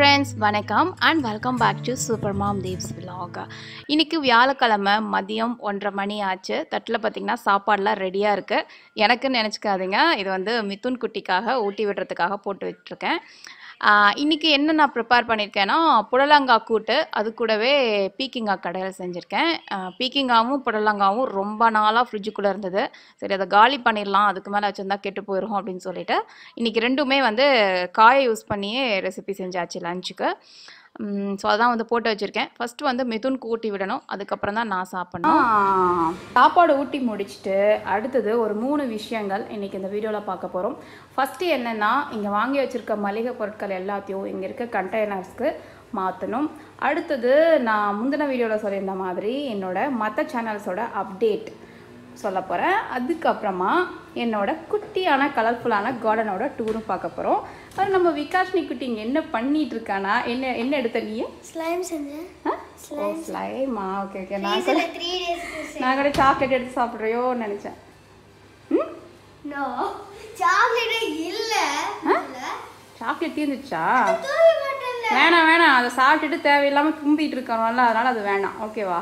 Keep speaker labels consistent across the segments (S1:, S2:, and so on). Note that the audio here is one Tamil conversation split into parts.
S1: ஃப்ரெண்ட்ஸ் வணக்கம் and welcome back to super mom Dev's vlog இன்னைக்கு வியாழக்கிழமை மதியம் ஒன்றரை மணி ஆச்சு தட்டில் பார்த்தீங்கன்னா சாப்பாடெலாம் ரெடியாக இருக்குது எனக்குன்னு நினச்சிக்காதீங்க இது வந்து மிதுன் குட்டிக்காக ஊட்டி விடுறதுக்காக போட்டு விட்டுருக்கேன் ஆஹ் இன்னைக்கு என்ன நான் ப்ரிப்பேர் பண்ணியிருக்கேன்னா புடலங்காய் கூட்டு அது கூடவே பீக்கிங்காய் கடையில் செஞ்சுருக்கேன் ஆஹ் பீக்கிங்காவும் புடலங்காவும் ரொம்ப நாளாக ஃப்ரிட்ஜுக்குள்ளே இருந்தது சரி அதை காலி பண்ணிடலாம் அதுக்கு மேலே வச்சுருந்தா கெட்டு போயிடும் அப்படின்னு சொல்லிட்டு இன்றைக்கி ரெண்டுமே வந்து காயை யூஸ் பண்ணியே ரெசிபி செஞ்சாச்சு லஞ்சுக்கு ஸோ அதான் வந்து போட்டு வச்சுருக்கேன் ஃபஸ்ட்டு வந்து மிதுன் ஊட்டி விடணும் அதுக்கப்புறம் தான் நான் சாப்பிடணும் சாப்பாடு ஊட்டி முடிச்சுட்டு அடுத்தது ஒரு மூணு விஷயங்கள் இன்றைக்கி இந்த வீடியோவில் பார்க்க போகிறோம் ஃபஸ்ட்டு என்னென்னா இங்கே வாங்கி வச்சுருக்க மளிகை பொருட்கள் எல்லாத்தையும் இங்கே இருக்க கண்டெய்னர்ஸ்க்கு மாற்றணும் அடுத்தது நான் முந்தின வீடியோவில் சொல்லியிருந்த மாதிரி என்னோட மற்ற சேனல்ஸோட அப்டேட் சொல்ல போகிறேன் அதுக்கப்புறமா என்னோட குட்டியான கலர்ஃபுல்லான கார்டனோட டூரும் பார்க்க போகிறோம் அது நம்ம விகாஷ்னி குட்டி இங்கே என்ன பண்ணிட்டு இருக்கானா என்ன என்ன எடுத்த நீ
S2: ஸ்லைம் செஞ்சேன்
S1: ஓ ஸ்லைமா ஓகே ஓகே நான் கூட
S2: ஃப்ரீஸில் த்ரீ டேஸ்
S1: நான் கூட சாக்லேட் எடுத்து சாப்பிட்றியோ நினச்சேன் ம்
S2: நோ சாக்லேட்டே இல்ல
S1: சாக்லேட் தீர்ந்துச்சா
S2: தூவி மாட்டேன்ல
S1: வேணாம் வேணாம் அதை சாப்பிட்டுட்டு தேவையில்லாமல் தும்பிட்டு இருக்கணும்ல அதனால் அது வேணாம் ஓகேவா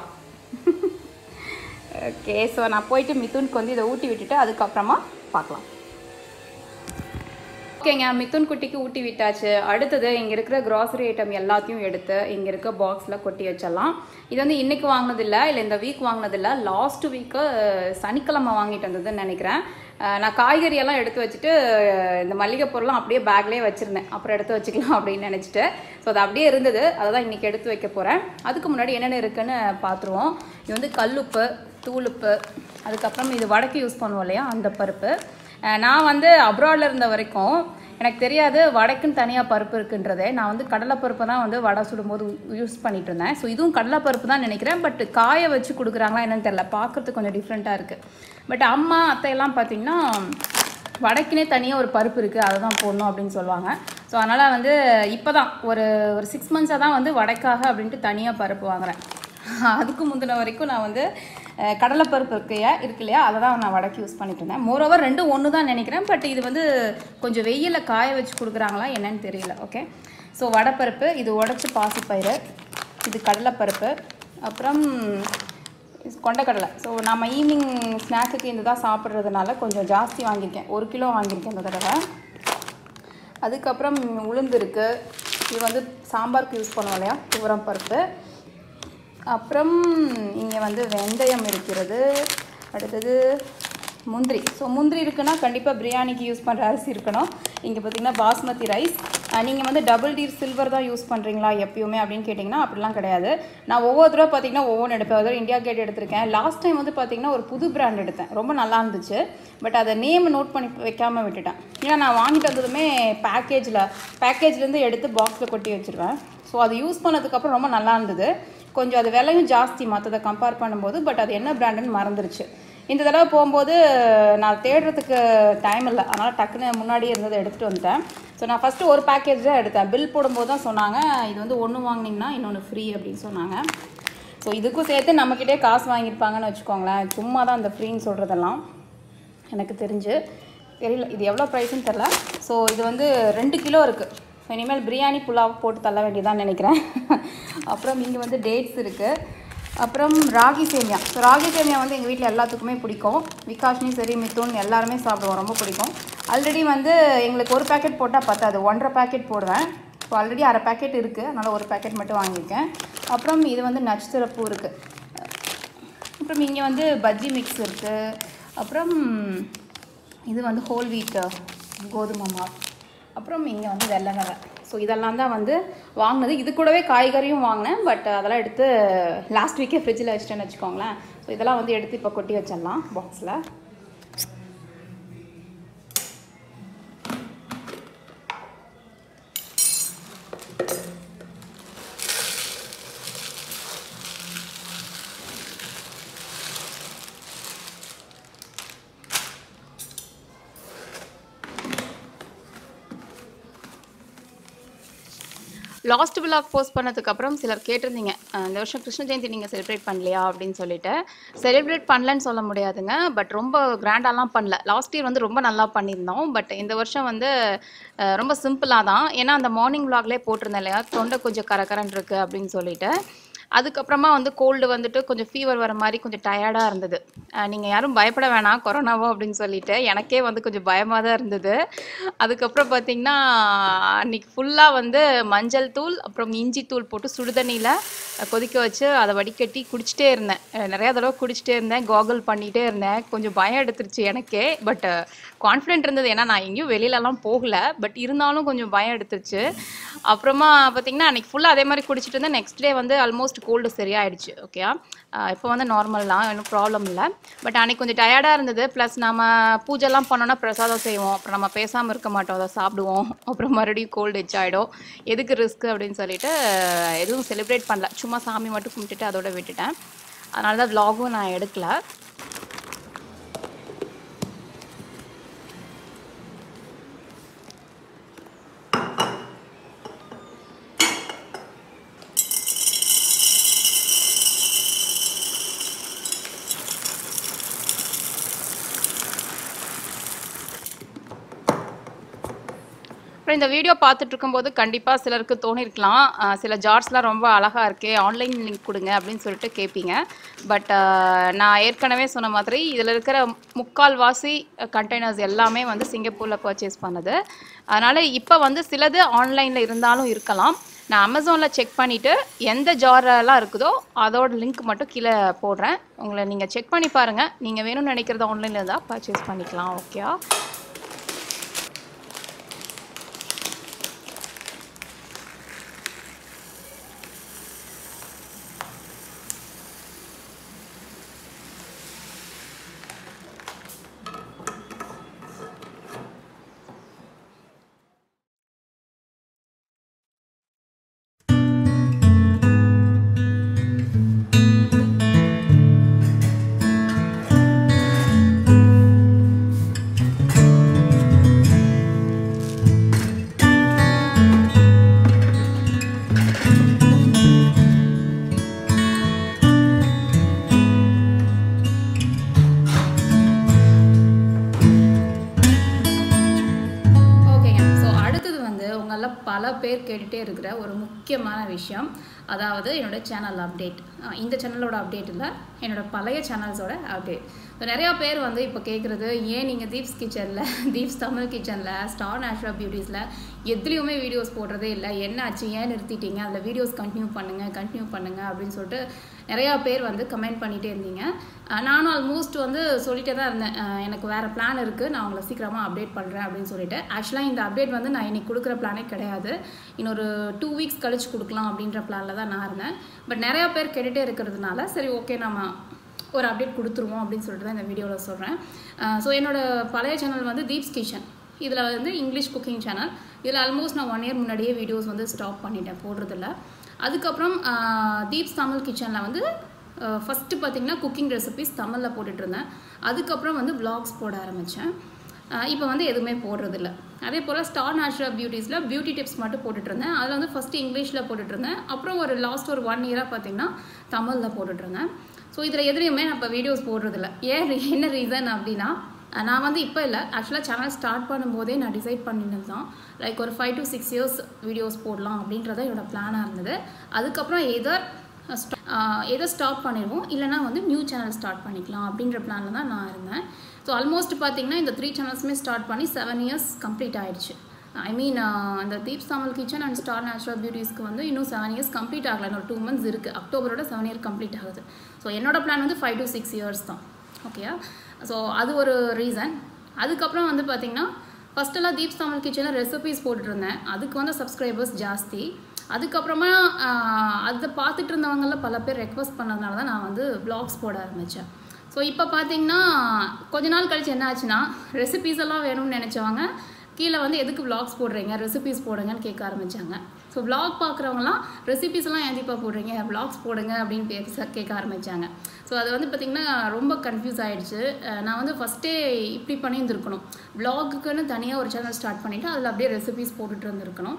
S1: ஓகே ஸோ நான் போயிட்டு மிதுனுக்கு வந்து இதை ஊட்டி விட்டுட்டு அதுக்கப்புறமா பார்க்கலாம் ஓகேங்க மிதுன் குட்டிக்கு ஊட்டி விட்டாச்சு அடுத்தது இங்கே இருக்கிற கிராசரி ஐட்டம் எல்லாத்தையும் எடுத்து இங்கே இருக்க பாக்ஸில் கொட்டி வச்சிடலாம் இது வந்து இன்றைக்கி வாங்கினதில்ல இல்லை இந்த வீக் வாங்கினதில்ல லாஸ்ட் வீக்கு சனிக்கிழமை வாங்கிட்டு வந்ததுன்னு நினைக்கிறேன் அஹ் நான் காய்கறி எல்லாம் எடுத்து வச்சுட்டு அஹ் இந்த மல்லிகை பொருள்லாம் அப்படியே பேக்லேயே வச்சுருந்தேன் அப்புறம் எடுத்து வச்சுக்கலாம் அப்படின்னு நினச்சிட்டு ஸோ அது அப்படியே இருந்தது அதை தான் இன்றைக்கி எடுத்து வைக்க போகிறேன் அதுக்கு முன்னாடி என்னென்ன இருக்குன்னு பார்த்துருவோம் இது வந்து கல்லுப்பு தூளுப்பு அதுக்கப்புறம் இது வடக்கு யூஸ் பண்ணுவோம் இல்லையா அந்த பருப்பு அஹ் நான் வந்து அப்ராடில் இருந்த வரைக்கும் எனக்கு தெரியாது வடைக்குன்னு தனியாக பருப்பு இருக்குன்றதே நான் வந்து கடலைப்பருப்பு தான் வந்து வடை சுடும்போது யூஸ் பண்ணிட்டு இருந்தேன் ஸோ இதுவும் கடலைப்பருப்பு தான் நினைக்கிறேன் பட் காய வச்சு கொடுக்குறாங்களா என்னன்னு தெரியல பார்க்குறதுக்கு கொஞ்சம் டிஃப்ரெண்ட்டாக இருக்குது பட் அம்மா அத்தையெல்லாம் பார்த்தீங்கன்னா வடைக்குனே தனியாக ஒரு பருப்பு இருக்குது அதை தான் போடணும் அப்படின்னு சொல்லுவாங்க ஸோ அதனால் வந்து இப்போ தான் ஒரு ஒரு சிக்ஸ் மந்த்ஸாக தான் வந்து வடைக்காக அப்படின்ட்டு தனியாக பருப்பு வாங்குறேன் அதுக்கு முந்தின வரைக்கும் நான் வந்து அஹ், கடலைப்பருப்பு இருக்கையா இருக்கு இல்லையா அதை தான் நான் வடக்கு யூஸ் பண்ணிட்டு இருந்தேன் மோரோவர் ரெண்டும் ஒன்று தான் நினைக்கிறேன் பட் இது வந்து கொஞ்சம் வெயிலில் காய வச்சு கொடுக்குறாங்களா என்னன்னு தெரியல ஓகே ஸோ வடைப்பருப்பு இது உடச்சி பாசிப்பயிறு இது கடலைப்பருப்பு அப்புறம் கொண்டக்கடலை ஸோ நம்ம ஈவினிங் ஸ்நாக்குக்கு இந்த தான் சாப்பிட்றதுனால கொஞ்சம் ஜாஸ்தி வாங்கியிருக்கேன் ஒரு கிலோ வாங்கியிருக்கேன் இந்த தடவை அதுக்கப்புறம் உளுந்து இருக்குது இது வந்து சாம்பாருக்கு யூஸ் பண்ணுவோம் இல்லையா துவரம் பருப்பு அப்புறம் இங்கே வந்து வெந்தயம் இருக்கிறது அடுத்தது முந்திரி ஸோ முந்திரி இருக்குன்னா கண்டிப்பாக பிரியாணிக்கு யூஸ் பண்ணுற அரிசி இருக்கணும் இங்கே பார்த்தீங்கன்னா பாஸ்மதி ரைஸ் நீங்கள் வந்து டபுள் டீர் சில்வர் தான் யூஸ் பண்ணுறீங்களா எப்பயுமே அப்படின்னு கேட்டிங்கன்னா அப்படிலாம் கிடையாது நான் ஒவ்வொரு தடவை பார்த்தீங்கன்னா ஒவ்வொன்று எடுப்பேன் ஒரு இந்தியா கேட் எடுத்திருக்கேன் லாஸ்ட் டைம் வந்து பார்த்தீங்கன்னா ஒரு புது பிராண்ட் எடுத்தேன் ரொம்ப நல்லா இருந்துச்சு பட் அதை நேம் நோட் பண்ணி வைக்காமல் விட்டுட்டேன் ஏன்னா நான் வாங்கிட்டு வந்ததுமே பேக்கேஜில் பேக்கேஜ்லேருந்து எடுத்து பாக்ஸில் கொட்டி வச்சுருவேன் ஸோ அது யூஸ் பண்ணதுக்கப்புறம் ரொம்ப நல்லா இருந்தது கொஞ்சம் அது விலையும் ஜாஸ்தி மற்றதை கம்பேர் பண்ணும்போது பட் அது என்ன பிராண்டுன்னு மறந்துருச்சு இந்த தடவை போகும்போது நான் தேடுறதுக்கு டைம் இல்லை அதனால் டக்குன்னு முன்னாடியே இருந்ததை எடுத்துகிட்டு வந்துட்டேன் ஸோ நான் ஃபஸ்ட்டு ஒரு பேக்கேஜ் தான் எடுத்தேன் பில் போடும்போது தான் சொன்னாங்க இது வந்து ஒன்று வாங்கினீங்கன்னா இன்னொன்று ஃப்ரீ அப்படின்னு சொன்னாங்க ஸோ இதுக்கும் சேர்த்து நம்மக்கிட்டே காசு வாங்கியிருப்பாங்கன்னு வச்சுக்கோங்களேன் சும்மா தான் அந்த ஃப்ரீன்னு சொல்கிறதெல்லாம் எனக்கு தெரிஞ்சு தெரியல இது எவ்வளோ ப்ரைஸ்னு தெரில ஸோ இது வந்து ரெண்டு கிலோ இருக்குது ஸோ இனிமேல் பிரியாணி புலாவ் போட்டு தள்ள வேண்டியதான் நினைக்கிறேன் அப்புறம் இங்கே வந்து டேட்ஸ் இருக்குது அப்புறம் ராகி சேமியா ஸோ ராகி சேமியா வந்து எங்கள் வீட்டில் எல்லாத்துக்குமே பிடிக்கும் விகாஷ்னி சரி மித்துன் எல்லாருமே சாப்பிடுவோம் ரொம்ப பிடிக்கும் ஆல்ரெடி வந்து எங்களுக்கு ஒரு பேக்கெட் போட்டால் பத்தாது ஒன்றரை பேக்கெட் போடுவேன் ஸோ ஆல்ரெடி அரை பேக்கெட் இருக்குது அதனால் ஒரு பேக்கெட் மட்டும் வாங்கியிருக்கேன் அப்புறம் இது வந்து நட்சத்திரப்பூ இருக்குது அப்புறம் இங்கே வந்து பஜ்ஜி மிக்ஸ் இருக்குது அப்புறம் இது வந்து ஹோல் வீட் கோதுமை மாவு அப்புறம் இங்கே வந்து வெள்ளை ரவை ஸோ இதெல்லாம் தான் வந்து வாங்கினது இது கூடவே காய்கறியும் வாங்கினேன் பட் அதெல்லாம் எடுத்து லாஸ்ட் வீக்கே ஃப்ரிட்ஜில் வச்சுட்டேன்னு வச்சுக்கோங்களேன் ஸோ இதெல்லாம் வந்து எடுத்து இப்போ கொட்டி வச்சிடலாம் பாக்ஸில் லாஸ்ட் விலாக் போஸ்ட் பண்ணதுக்கப்புறம் சிலர் கேட்டிருந்தீங்க அஹ் இந்த வருஷம் கிருஷ்ண ஜெயந்தி நீங்கள் செலிப்ரேட் பண்ணலையா அப்படின்னு சொல்லிட்டு செலிப்ரேட் பண்ணலன்னு சொல்ல முடியாதுங்க பட் ரொம்ப கிராண்டாலாம் பண்ணல லாஸ்ட் இயர் வந்து ரொம்ப நல்லா பண்ணியிருந்தோம் பட் இந்த வருஷம் வந்து அஹ் ரொம்ப சிம்பிளாக தான் ஏன்னா அந்த மார்னிங் விலாக்லேயே போட்டிருந்தேன் இல்லையா தொண்டை கொஞ்சம் கரகரன்னு இருக்குது அப்படின்னு சொல்லிட்டு அதுக்கப்புறமா வந்து கோல்டு வந்துட்டு கொஞ்சம் ஃபீவர் வர மாதிரி கொஞ்சம் டயர்டாக இருந்தது நீங்கள் யாரும் பயப்பட வேணாம் கொரோனாவோ அப்படின்னு சொல்லிட்டு எனக்கே வந்து கொஞ்சம் பயமாக தான் இருந்தது அதுக்கப்புறம் பார்த்தீங்கன்னா அன்னைக்கு ஃபுல்லாக வந்து மஞ்சள் தூள் அப்புறம் இஞ்சி தூள் போட்டு சுடுதண்ணியில் கொதிக்க வச்சு அதை வடிகட்டி குடிச்சிட்டே இருந்தேன் அஹ் நிறையா தடவை குடிச்சிட்டே இருந்தேன் காகல் பண்ணிகிட்டே இருந்தேன் கொஞ்சம் பயம் எடுத்துருச்சு எனக்கே பட் கான்ஃபிடென்ட் இருந்தது ஏன்னா நான் எங்கேயும் வெளியிலலாம் போகல பட் இருந்தாலும் கொஞ்சம் பயம் எடுத்துருச்சு அப்புறமா பார்த்தீங்கன்னா அன்றைக்கி ஃபுல்லாக அதே மாதிரி குடிச்சிட்டு இருந்தேன் நெக்ஸ்ட் டே வந்து ஆல்மோஸ்ட் கோல்டு சரியாயிடுச்சு ஓகே இப்போ வந்து நார்மல் தான் ஒன்றும் ப்ராப்ளம் இல்லை பட் அன்றைக்கி கொஞ்சம் டயர்டாக இருந்தது ப்ளஸ் நம்ம பூஜைலாம் பண்ணோன்னா பிரசாதம் செய்வோம் அப்புறம் நம்ம பேசாமல் இருக்க மாட்டோம் அதை சாப்பிடுவோம் அப்புறம் மறுபடியும் கோல்டு எச் ஆகிடும் எதுக்கு ரிஸ்க் அப்படின்னு சொல்லிட்டு அஹ், எதுவும் செலிப்ரேட் பண்ணல சும்மா சாமி மட்டும் கும்பிட்டுட்டு அதோட விட்டுட்டேன் அதனால தான் vlog-ம் நான் எடுக்கல அப்புறம் இந்த வீடியோ பார்த்துட்டு இருக்கும்போது கண்டிப்பாக சிலருக்கு தோணிருக்கலாம் அஹ் சில ஜார்ஸ்லாம் ரொம்ப அழகாக இருக்கே ஆன்லைன் லிங்க் கொடுங்க அப்படின்னு சொல்லிட்டு கேட்பீங்க பட் நான் ஏற்கனவே சொன்ன மாதிரி இதில் இருக்கிற முக்கால்வாசி கண்டெய்னர்ஸ் எல்லாமே வந்து சிங்கப்பூரில் பர்ச்சேஸ் பண்ணது அதனால் இப்போ வந்து சிலது ஆன்லைனில் இருந்தாலும் இருக்கலாம் நான் அமேசானில் செக் பண்ணிவிட்டு எந்த ஜாரெல்லாம் இருக்குதோ அதோட லிங்க் மட்டும் கீழே போடுறேன் உங்களை நீங்கள் செக் பண்ணி பாருங்கள் நீங்கள் வேணும்னு நினைக்கிறது ஆன்லைனில் இருந்தால் பர்ச்சேஸ் பண்ணிக்கலாம் ஓகேவா ஓகேங்க ஸோ அடுத்தது வந்து உங்களில் பல பேர் கேட்டுகிட்டே இருக்கிற ஒரு முக்கியமான விஷயம் அதாவது என்னோட சேனல் அப்டேட் இந்த சேனலோட அப்டேட் இல்லை என்னோட பழைய சேனல்ஸோட அப்டேட் ஸோ நிறையா பேர் வந்து இப்போ கேட்குறது ஏன் நீங்கள் தீப்ஸ் கிச்சனில் தீப்ஸ் தமிழ் கிச்சனில் ஸ்டார் நேச்சுரல் பியூட்டிஸில் எதுலேயுமே வீடியோஸ் போடுறதே இல்லை என்ன ஆச்சு ஏன் நிறுத்திட்டீங்க அதில் வீடியோஸ் கண்டினியூ பண்ணுங்கள் கண்டினியூ பண்ணுங்கள் அப்படின்னு சொல்லிட்டு நிறையா பேர் வந்து கமெண்ட் பண்ணிகிட்டே இருந்தீங்க அஹ் நானும் ஆல்மோஸ்ட் வந்து சொல்லிட்டே தான் இருந்தேன் அஹ் எனக்கு வேறு பிளான் இருக்குது நான் உங்களை சீக்கிரமாக அப்டேட் பண்ணுறேன் அப்படின்னு சொல்லிட்டு ஆக்சுவலாக இந்த அப்டேட் வந்து நான் இன்னைக்கு கொடுக்குற பிளானே கிடையாது இன்னொரு டூ வீக்ஸ் கழிச்சு கொடுக்கலாம் அப்படின்ற பிளானில் தான் நான் இருந்தேன் பட் நிறையா பேர் கேட்டுகிட்டே இருக்கிறதுனால சரி ஓகே நம்ம ஒரு அப்டேட் கொடுத்துருவோம் அப்படின்னு சொல்லிட்டு தான் இந்த வீடியோவில் சொல்கிறேன் ஸோ என்னோட பழைய சேனல் வந்து தீப்ஸ் கிச்சன் இதில் வந்து இங்கிலீஷ் குக்கிங் சேனல் இதில் ஆல்மோஸ்ட் நான் ஒன் இயர் முன்னாடியே வீடியோஸ் வந்து ஸ்டாப் பண்ணிட்டேன் போடுறதில்ல அதுக்கப்புறம் ஆஹ், தீப்ஸ் தமிழ் கிச்சனில் வந்து ஃபஸ்ட்டு பார்த்தீங்கன்னா குக்கிங் ரெசிபிஸ் தமிழில் போட்டுட்டு இருந்தேன் அதுக்கப்புறம் வந்து vlogs போட ஆரம்பித்தேன் இப்போ வந்து எதுவுமே போடுறதில்ல அதே போல் ஸ்டார் நேச்சுரல் பியூட்டிஸில் பியூட்டி டிப்ஸ் மட்டும் போட்டுட்டு இருந்தேன் அதில் வந்து ஃபஸ்ட்டு இங்கிலீஷில் போட்டுட்டு இருந்தேன் அப்புறம் ஒரு லாஸ்ட் ஒரு ஒன் இயராக பார்த்தீங்கன்னா தமிழில் போட்டுட்டு இருந்தேன் ஸோ இதில் எதுலேயுமே நான் இப்போ வீடியோஸ் போடுறதில்ல ஏன் re- என்ன ரீசன் அப்படின்னா அஹ் நான் வந்து இப்போ இல்லை ஆக்சுவலாக சேனல் ஸ்டார்ட் பண்ணும்போதே நான் டிசைட் பண்ணினது தான் லைக் ஒரு five to six years videos போடலாம் அப்படின்றத என்னோட பிளானாக இருந்தது அதுக்கப்புறம் எதர் எதை ஸ்டாப் பண்ணிடுவோம் இல்லைனா வந்து நியூ சேனல் ஸ்டார்ட் பண்ணிக்கலாம் அப்படின்ற பிளானில் தான் நான் இருந்தேன் ஸோ ஆல்மோஸ்ட் பார்த்தீங்கன்னா இந்த த்ரீ சேனல்ஸுமே ஸ்டார்ட் பண்ணி செவன் இயர்ஸ் கம்ப்ளீட் ஆயிடுச்சு ஐ மீன் அந்த Deeps Tamil kitchen and star natural பியூட்டிஸ்க்கு வந்து இன்னும் செவன் இயர்ஸ் கம்ப்ளீட் ஆகலை இன்னொரு டூ மந்த்ஸ் இருக்குது அக்டோபரோட செவன் இயர் கம்ப்ளீட் ஆகுது ஸோ என்னோட பிளான் வந்து ஃபைவ் டு சிக்ஸ் இயர்ஸ் தான் ஓகேயா ஸோ அது ஒரு ரீசன் அதுக்கப்புறம் வந்து பார்த்திங்கன்னா ஃபஸ்ட்டெல்லாம் தீப்ஸ் தமிழ் கிச்சனில் ரெசிபீஸ் போட்டுட்ருந்தேன் அதுக்கு வந்து சப்ஸ்கிரைபர்ஸ் ஜாஸ்தி அதுக்கப்புறமா ஆஹ், அதை பார்த்துட்டு இருந்தவங்கள பல பேர் ரெக்வஸ்ட் பண்ணதுனால தான் நான் வந்து vlogs போட ஆரம்பித்தேன் ஸோ இப்போ பார்த்தீங்கன்னா கொஞ்ச நாள் கழிச்சு என்ன ஆச்சுன்னா ரெசிபீஸ் எல்லாம் வேணும்னு நினச்சவங்க கீழே வந்து எதுக்கு vlogs போடுறீங்க ரெசிபீஸ் போடுங்கன்னு கேட்க ஆரம்பித்தாங்க ஸோ vlog பார்க்குறவங்களாம் ரெசிபீஸ் எல்லாம் ஏன் தீபா போடுறீங்க vlogs போடுங்க அப்படின்னு பேச கேட்க ஆரம்பித்தாங்க ஸோ அது வந்து பார்த்திங்கன்னா ரொம்ப கன்ஃபியூஸ் ஆகிடுச்சு நான் வந்து ஃபஸ்ட்டே இப்படி பண்ணியிருந்துருக்கணும் vlog-க்குன்னு தனியாக ஒரு சேனல் ஸ்டார்ட் பண்ணிவிட்டு அதில் அப்படியே ரெசிபீஸ் போட்டுட்டு இருந்திருக்கணும்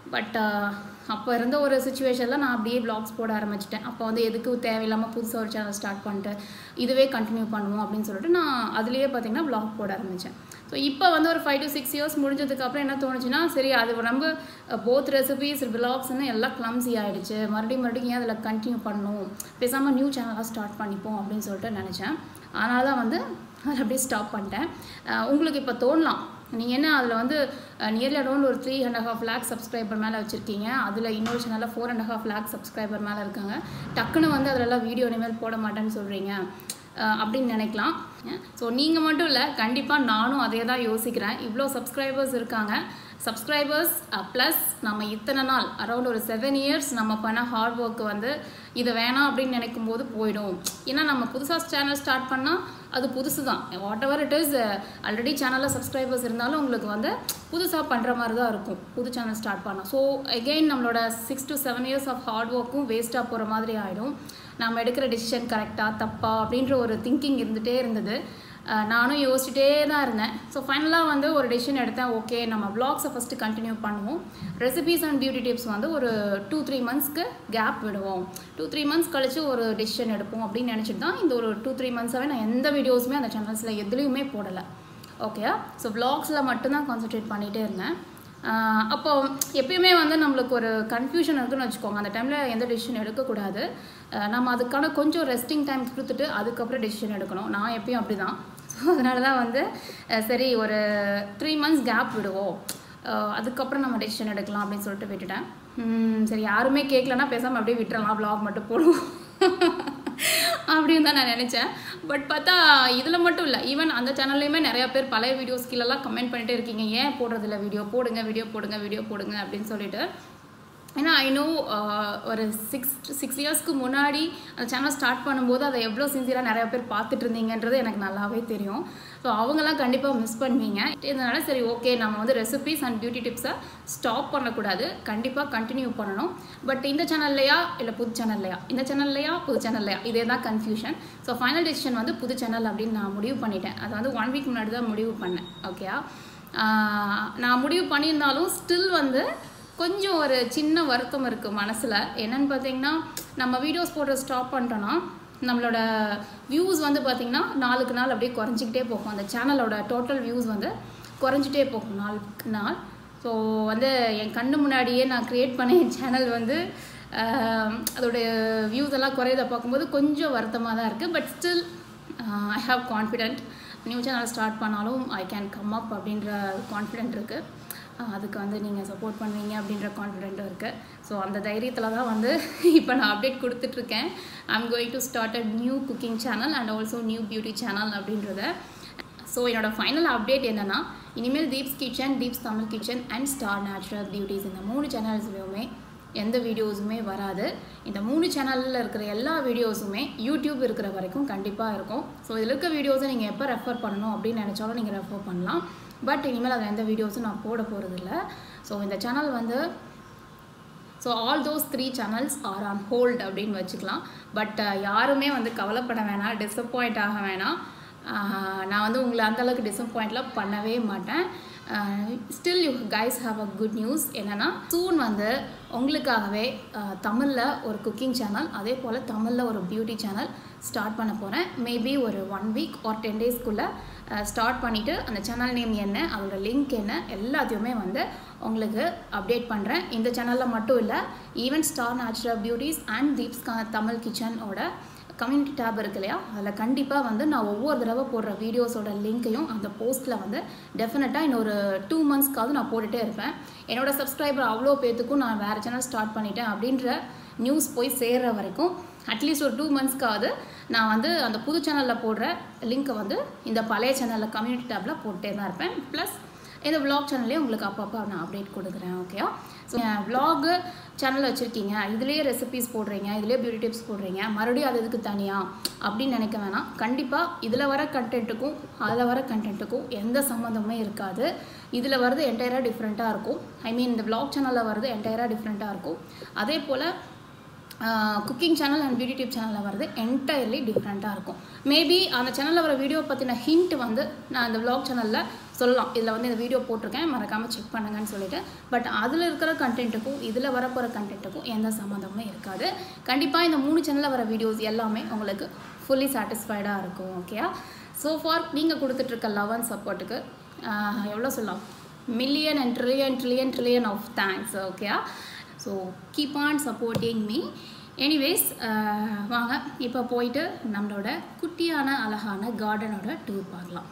S1: பட் அப்போ இருந்த ஒரு சுச்சுவேஷனில் நான் அப்படியே vlogs போட ஆரம்பிச்சிட்டேன் அப்போ வந்து எதுக்கு தேவையில்லாமல் புதுசாக ஒரு சேனல் ஸ்டார்ட் பண்ணிட்டு இதுவே கண்டினியூ பண்ணுவோம் அப்படின்னு சொல்லிட்டு நான் அதுலேயே பார்த்தீங்கன்னா vlog போட ஆரம்பித்தேன் ஸோ இப்போ வந்து ஒரு ஃபைவ் டு சிக்ஸ் இயர்ஸ் முடிஞ்சதுக்கப்புறம் என்ன தோணுச்சுன்னா சரி அது ரொம்ப போத் ரெசிபீஸ் விலாக்ஸ்னு எல்லாம் கிளம்ஸி ஆகிடுச்சு மறுபடியும் மறுபடியும் ஏன் அதில் கண்டினியூ பண்ணணும் பேசாமல் நியூ சேனலாக ஸ்டார்ட் பண்ணிப்போம் அப்படின்னு சொல்லிட்டு நினச்சேன் அதனால தான் வந்து அதை அப்படியே ஸ்டாப் பண்ணிட்டேன் அஹ் உங்களுக்கு இப்போ தோணலாம் நீங்கள் என்ன அதில் வந்து நியர்லி அரௌண்ட் ஒரு three and half lakh subscriber மேலே வச்சுருக்கீங்க அதில் இன்னொரு சேனலில் four and half lakh subscriber மேலே இருக்காங்க டக்குன்னு வந்து அதிலெல்லாம் வீடியோ இனிமேல் போட மாட்டேன்னு சொல்கிறீங்க அஹ் அப்படின்னு நினைக்கலாம் ஸோ நீங்கள் மட்டும் இல்லை கண்டிப்பாக நானும் அதே தான் யோசிக்கிறேன் இவ்வளோ சப்ஸ்கிரைபர்ஸ் இருக்காங்க சப்ஸ்கிரைபர்ஸ் ப்ளஸ் நம்ம இத்தனை நாள் அரௌண்ட் ஒரு செவன் இயர்ஸ் நம்ம பண்ண ஹார்ட் ஒர்க் வந்து இது வேணாம் அப்படின்னு நினைக்கும் போது போயிடும் ஏன்னா நம்ம புதுசாக சேனல் ஸ்டார்ட் பண்ணால் அது புதுசு தான் whatever it is already சேனலில் சப்ஸ்கிரைபர்ஸ் இருந்தாலும் உங்களுக்கு வந்து புதுசாக பண்ணுற மாதிரி தான் இருக்கும் புது சேனல் ஸ்டார்ட் பண்ணோம் ஸோ அகெயின் நம்மளோட six to seven years of hard ஒர்க்கும் வேஸ்ட்டாக போகிற மாதிரி ஆகிடும் நம்ம எடுக்கிற டிசிஷன் கரெக்டாக தப்பா அப்படின்ற ஒரு திங்கிங் இருந்துகிட்டே இருந்தது அஹ் நானும் யோசிச்சுட்டே தான் இருந்தேன் ஸோ ஃபைனலாக வந்து ஒரு டெசிஷன் எடுத்தேன் ஓகே நம்ம vlogs-அ ஃபஸ்ட்டு கண்டினியூ பண்ணுவோம் ரெசிபீஸ் அண்ட் பியூட்டி டிப்ஸ் வந்து ஒரு டூ த்ரீ மந்த்ஸ்க்கு கேப் விடுவோம் டூ த்ரீ மந்த்ஸ் கழிச்சு ஒரு டெசிஷன் எடுப்போம் அப்படின்னு நினச்சிட்டு தான் இந்த ஒரு டூ த்ரீ மந்த்ஸாகவே நான் எந்த வீடியோஸுமே அந்த சேனல்ஸில் எதுலேயுமே போடலை ஓகே ஸோ vlogsல மட்டும்தான் கான்சென்ட்ரேட் பண்ணிகிட்டே இருந்தேன் ஆஹ் அப்போ எப்பயுமே வந்து நம்மளுக்கு ஒரு கன்ஃபியூஷன் இருக்குன்னு வச்சுக்கோங்க அந்த டைமில் எந்த டெசிஷன் எடுக்கக்கூடாது ஆஹ் நம்ம அதுக்கான கொஞ்சம் ரெஸ்டிங் டைம் கொடுத்துட்டு அதுக்கப்புறம் டெசிஷன் எடுக்கணும் நான் எப்பயும் அப்படி தான் ஸோ அதனால தான் வந்து அஹ் சரி ஒரு த்ரீ மந்த்ஸ் கேப் விடுவோம் ஆஹ் அதுக்கப்புறம் நம்ம டெசிஷன் எடுக்கலாம் அப்படின்னு சொல்லிட்டு விட்டுட்டேன் உம் சரி யாருமே கேட்கலன்னா பேசாமல் அப்படியே விட்டுறலாம் vlog மட்டும் போடுவோம் அப்படின்னு தான் நான் நினச்சேன் பட் பார்த்தா இதில் மட்டும் இல்லை ஈவன் அந்த சேனல்லையுமே நிறைய பேர் பழைய வீடியோஸ் கீழெல்லாம் கமெண்ட் பண்ணிட்டே இருக்கீங்க ஏன் போடுறதில்ல வீடியோ போடுங்க வீடியோ போடுங்க வீடியோ போடுங்க அப்படின்னு சொல்லிட்டு ஏன்னா ஐ நோ ஒரு சிக்ஸ் சிக்ஸ் இயர்ஸ்க்கு முன்னாடி அந்த சேனல் ஸ்டார்ட் பண்ணும்போது அதை எவ்வளோ சின்சியராக நிறைய பேர் பார்த்துட்டு இருந்தீங்கன்றது எனக்கு நல்லாவே தெரியும் ஸோ அவங்கெல்லாம் கண்டிப்பாக மிஸ் பண்ணுவீங்க இதனால சரி ஓகே நம்ம வந்து ரெசிபீஸ் அண்ட் பியூட்டி டிப்ஸை ஸ்டாப் பண்ணக்கூடாது கண்டிப்பாக கண்டினியூ பண்ணணும் பட் இந்த சேனல்லையா இல்லை புது சேனல்லையா இந்த சேனல்லையா புது சேனல்லையா இதே தான் கன்ஃபியூஷன் ஸோ ஃபைனல் டெசிஷன் வந்து புது சேனல் அப்படின்னு நான் முடிவு பண்ணிட்டேன் அது வந்து ஒன் வீக் முன்னாடி தான் முடிவு பண்ணேன் ஓகேயா நான் முடிவு பண்ணியிருந்தாலும் ஸ்டில் வந்து கொஞ்சம் ஒரு சின்ன வருத்தம் இருக்குது மனசில் என்னன்னு பார்த்தீங்கன்னா நம்ம வீடியோஸ் போடுற ஸ்டாப் பண்ணிட்டோன்னா நம்மளோட வியூஸ் வந்து பார்த்திங்கன்னா நாளுக்கு நாள் அப்படியே குறைஞ்சிக்கிட்டே போகும் அந்த சேனலோட டோட்டல் வியூஸ் வந்து குறைஞ்சிட்டே போகும் நாளுக்கு நாள் ஸோ வந்து என் கண்ணு முன்னாடியே நான் க்ரியேட் பண்ண என் சேனல் வந்து ஆஹ், அதோடைய வியூஸ் எல்லாம் குறையதை பார்க்கும்போது கொஞ்சம் வருத்தமாக தான் இருக்குது but still I have confident new channel start பண்ணாலும் ஐ கேன் கம் அப் அப்படின்ற கான்ஃபிடென்ட் இருக்குது ஆஹ் அதுக்கு வந்து நீங்கள் சப்போர்ட் பண்ணுவீங்க அப்படின்ற கான்ஃபிடென்ட்டும் இருக்குது ஸோ அந்த தைரியத்தில் தான் வந்து இப்போ நான் அப்டேட் கொடுத்துட்ருக்கேன் I'm going to start a new cooking channel and also new beauty channel அப்படின்றத ஸோ என்னோட ஃபைனல் அப்டேட் என்னென்னா இனிமேல் Deeps kitchen Deeps Tamil kitchen and star natural beauties இந்த மூணு சேனல்ஸ்லையுமே எந்த வீடியோஸுமே வராது இந்த மூணு சேனலில் இருக்கிற எல்லா வீடியோஸுமே யூடியூப் இருக்கிற வரைக்கும் கண்டிப்பாக இருக்கும் ஸோ இதில் இருக்க வீடியோஸை நீங்கள் எப்போ ரெஃபர் பண்ணணும் அப்படின்னு நினச்சாலும் நீங்கள் ரெஃபர் பண்ணலாம் பட் இனிமேல் அதில் எந்த வீடியோஸும் நான் போட போகிறதில்ல ஸோ இந்த சேனல் வந்து so all those three channels are on hold அப்படின்னு வச்சுக்கலாம் பட் யாருமே வந்து கவலைப்பட வேணாம் டிசப்பாயிண்ட் ஆக வேணாம் ஆஹ் நான் வந்து உங்களை அந்தளவுக்கு டிசப்பாயிண்ட்லாம் பண்ணவே மாட்டேன் still you guys have a good news என்னென்னா சூன் வந்து உங்களுக்காகவே தமிழில் ஒரு குக்கிங் சேனல் அதே போல் தமிழில் ஒரு பியூட்டி சேனல் ஸ்டார்ட் பண்ண போகிறேன் மேபி ஒரு ஒன் வீக் ஆர் டென் டேஸ்க்குள்ளே ஸ்டார்ட் பண்ணிவிட்டு அந்த சேனல் நேம் என்ன அதோட லிங்க் என்ன எல்லாத்தையுமே வந்து உங்களுக்கு அப்டேட் பண்ணுறேன் இந்த சேனலில் மட்டும் இல்லை even star natural beauties and Deeps Tamil கிச்சனோட கம்யூனிட்டி டேப் இருக்கு இல்லையா அதில் கண்டிப்பாக வந்து நான் ஒவ்வொரு தடவை போடுற வீடியோஸோட லிங்க்கையும் அந்த போஸ்ட்டில் வந்து டெஃபினட்டாக இன்னொரு டூ மந்த்ஸ்க்காவது நான் போட்டுகிட்டே இருப்பேன் என்னோட சப்ஸ்கிரைபர் அவ்வளோ பேத்துக்கும் நான் வேறு சேனல் ஸ்டார்ட் பண்ணிட்டேன் அப்படின்ற நியூஸ் போய் சேர்ற வரைக்கும் அட்லீஸ்ட் ஒரு டூ மந்த்ஸ்க்காவது நான் வந்து அந்த புது சேனலில் போடுற லிங்க்கை வந்து இந்த பழைய சேனலில் கம்யூனிட்டி டேப்பில் போட்டே தான் இருப்பேன் ப்ளஸ் இந்த vlog சேனல்லே உங்களுக்கு அப்பப்போ நான் அப்டேட் கொடுக்குறேன் ஓகேயா ஸோ vlog சேனல் வச்சுருக்கீங்க இதுலேயே ரெசிபிஸ் போடுறீங்க இதுலேயே பியூட்டி டிப்ஸ் போடுறீங்க மறுபடியும் அது இதுக்கு தனியாக அப்படின்னு நினைக்க வேணாம் கண்டிப்பாக இதில் வர கண்டென்ட்டுக்கும் அதில் வர கண்டென்ட்டுக்கும் எந்த சம்மந்தமுமே இருக்காது இதில் வர்றது என்டையராக டிஃப்ரெண்ட்டாக இருக்கும் ஐ மீன் இந்த vlog சேனலில் வர்றது என்டையராக டிஃப்ரெண்ட்டாக இருக்கும் அதே போல் cooking channel and beauty tip சேனலில் வரது என்டையர்லி டிஃப்ரெண்ட்டாக இருக்கும் மேபி அந்த சேனலில் வர வீடியோ பற்றின ஹிண்ட் வந்து நான் இந்த vlog சேனலில் சொல்லலாம் இதில் வந்து இந்த வீடியோ போட்டிருக்கேன் மறக்காமல் செக் பண்ணுங்கன்னு சொல்லிட்டு பட் அதில் இருக்கிற கண்டென்ட்டுக்கும் இதில் வரப்போகிற கண்டென்ட்டுக்கும் எந்த சம்மந்தமும் இருக்காது கண்டிப்பாக இந்த மூணு சேனலில் வர வீடியோஸ் எல்லாமே உங்களுக்கு ஃபுல்லி சாட்டிஸ்ஃபைடாக இருக்கும் ஓகேயா ஸோ ஃபார் நீங்கள் கொடுத்துட்ருக்க லவ் அண்ட் சப்போர்ட்டுக்கு எவ்வளோ சொல்லலாம் million and trillion trillion trillion of thanks ஓகேயா so keep on supporting me anyways வாங்க இப்போ போயிட்டு நம்மளோட குட்டியான அழகான கார்டனோட டூர் பார்க்கலாம்